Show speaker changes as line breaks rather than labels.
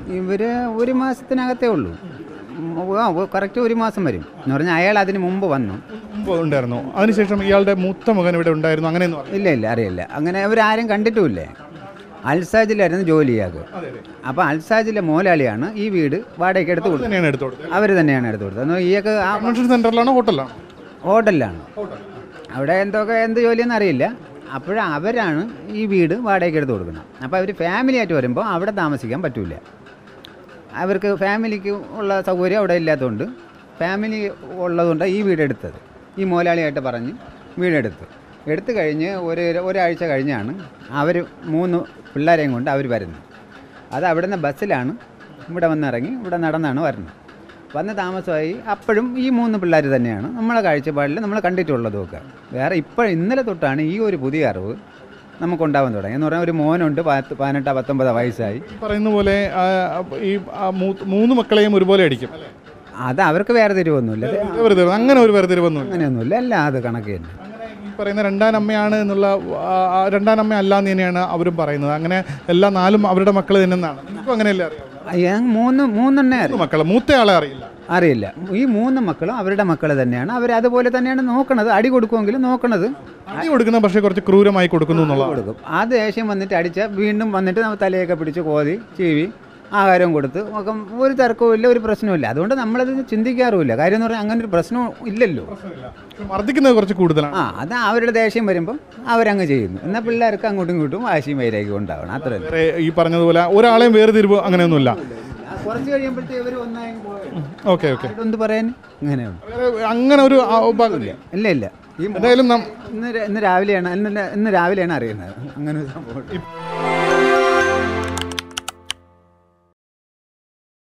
ഇവര് ഒരു മാസത്തിനകത്തേ ഉള്ളൂ കറക്റ്റ് ഒരു മാസം വരും എന്ന് പറഞ്ഞാൽ അയാൾ അതിന് മുമ്പ് വന്നു
മുമ്പ് ഉണ്ടായിരുന്നു അതിനുശേഷം ഇയാളുടെ മൂത്ത മകൻ ഇവിടെ ഉണ്ടായിരുന്നു അങ്ങനെയെന്ന് പറഞ്ഞു
ഇല്ല ഇല്ല അറിയില്ല അങ്ങനെ അവരാരും കണ്ടിട്ടുമില്ലേ അൽസാജിലായിരുന്നു ജോലി ചെയ്യാറ് അപ്പോൾ അൽസാജിലെ മോലാളിയാണ് ഈ വീട് വാടകയ്ക്ക് എടുത്ത് കൊടുത്തത്
തന്നെയാണ് എടുത്തു കൊടുത്തത്
അവർ തന്നെയാണ് എടുത്ത് കൊടുത്തത് എന്നാൽ ഈയൊക്കെ ആ
കൺവെൻഷൻ സെന്ററിലാണോ ഹോട്ടലിലാണോ
ഹോട്ടലിലാണ് അവിടെ എന്തൊക്കെ എന്ത് ജോലിയെന്ന് അറിയില്ല അപ്പോഴ അവരാണ് ഈ വീട് വാടകയ്ക്ക് എടുത്ത് കൊടുക്കുന്നത് അപ്പോൾ അവർ ഫാമിലി ആയിട്ട് വരുമ്പോൾ അവിടെ താമസിക്കാൻ പറ്റില്ല അവർക്ക് ഫാമിലിക്ക് ഉള്ള സൗകര്യം അവിടെ ഇല്ലാത്തതുകൊണ്ട് ഫാമിലി ഉള്ളതുകൊണ്ടാണ് ഈ വീട് എടുത്തത് ഈ മോലാളിയായിട്ട് പറഞ്ഞ് വീടെടുത്തു എടുത്തു കഴിഞ്ഞ് ഒരു ഒരാഴ്ച കഴിഞ്ഞാണ് അവർ മൂന്ന് പിള്ളേരെയും കൊണ്ട് അവർ വരുന്നത് അത് അവിടുന്ന് ബസ്സിലാണ് ഇവിടെ വന്നിറങ്ങി ഇവിടെ നടന്നാണ് വരുന്നത് വന്ന് താമസമായി അപ്പോഴും ഈ മൂന്ന് പിള്ളേർ തന്നെയാണ് നമ്മളെ കാഴ്ചപ്പാടിൽ നമ്മൾ കണ്ടിട്ടുള്ളതുമൊക്കെ വേറെ ഇപ്പോൾ ഇന്നലെ തൊട്ടാണ് ഈ ഒരു പുതിയ അറിവ് നമുക്കുണ്ടാവാൻ തുടങ്ങി എന്ന് പറഞ്ഞാൽ ഒരു മോനുണ്ട് പത്ത് പതിനെട്ടോ പത്തൊമ്പതോ വയസ്സായി
ഈ പറയുന്ന പോലെ ആ, ഈ ആ മൂ- മൂന്ന് മക്കളെയും ഒരുപോലെ അടിക്കും
അത് അവർക്ക് വേറെ തിരിവൊന്നുമില്ല അത്
വേർതിരിവ് അങ്ങനെ ഒരു വേർതിരിവൊന്നുമില്ല
അങ്ങനെയൊന്നുമില്ല എല്ലാം അത് കണക്ക് തന്നെ
അങ്ങനെ ഈ പറയുന്ന രണ്ടാം അമ്മയാണ് എന്നുള്ള ആ, ആ, രണ്ടാം അമ്മ അല്ല എന്ന് തന്നെയാണ് അവരും പറയുന്നത് അങ്ങനെ എല്ലാ നാലും അവരുടെ മക്കൾ തന്നെന്നാണ് നിങ്ങൾക്കും അങ്ങനെയല്ലേ അറിയാം
ഞാൻ മൂന്ന് മൂന്നെണ്ണേ അറിയാം
മക്കളെ മൂത്തയാളെ അറിയില്ല
അറിയില്ല ഈ മൂന്ന് മക്കളും അവരുടെ മക്കൾ തന്നെയാണ് അവർ അതുപോലെ തന്നെയാണ് നോക്കണത് അടി കൊടുക്കുമെങ്കിലും നോക്കണത്
അടി കൊടുക്കുന്ന പക്ഷേ കുറച്ച് ക്രൂരമായി കൊടുക്കുന്നു എന്നുള്ളതാണ്
കൊടുക്കും ആ ദേഷ്യം വന്നിട്ട് അടിച്ച വീണ്ടും വന്നിട്ട് നമ്മൾ തലയൊക്കെ പിടിച്ച് കോതി ചീവി ആഹാരം കൊടുത്ത് ഒക്കെ ഒരു തർക്കവും ഇല്ല ഒരു പ്രശ്നവുമില്ല അതുകൊണ്ട് നമ്മളത് ചിന്തിക്കാറുമില്ല കാര്യം എന്ന് പറഞ്ഞാൽ അങ്ങനെ ഒരു പ്രശ്നം ഇല്ലല്ലോ
മർദ്ദിക്കുന്നത് കുറച്ച് കൂടുതലാണ്
ആ അത് അവരുടെ ദേഷ്യം വരുമ്പം അവരങ്ങ് ചെയ്യുന്നു എന്നാൽ പിള്ളേർക്ക് അങ്ങോട്ടും ഇങ്ങോട്ടും വാശിയും വൈരാഗ്യം ഉണ്ടാവണം അത്ര
വേറെ ഈ പറഞ്ഞതുപോലെ ഒരാളെയും വേർതിരിവ് അങ്ങനെയൊന്നുമില്ല
കുറച്ച് കഴിയുമ്പോഴത്തേക്ക് ഇവർ ഒന്നായി
ഓക്കെ ഓക്കെ
എന്ത് പറയാൻ ഇങ്ങനെയുണ്ട്
വേറെ അങ്ങനെ ഒരു ആ, ഭാഗം-
ഇല്ല ഇല്ല ഈ
എന്തായാലും നം
ഇന്ന് ര- ഇന്ന് രാവിലെയാണ് ഇന്ന് ര- ഇന്ന് രാവിലെയാണ് അറിയുന്നത് അങ്ങനെ ഒരു സംഭവം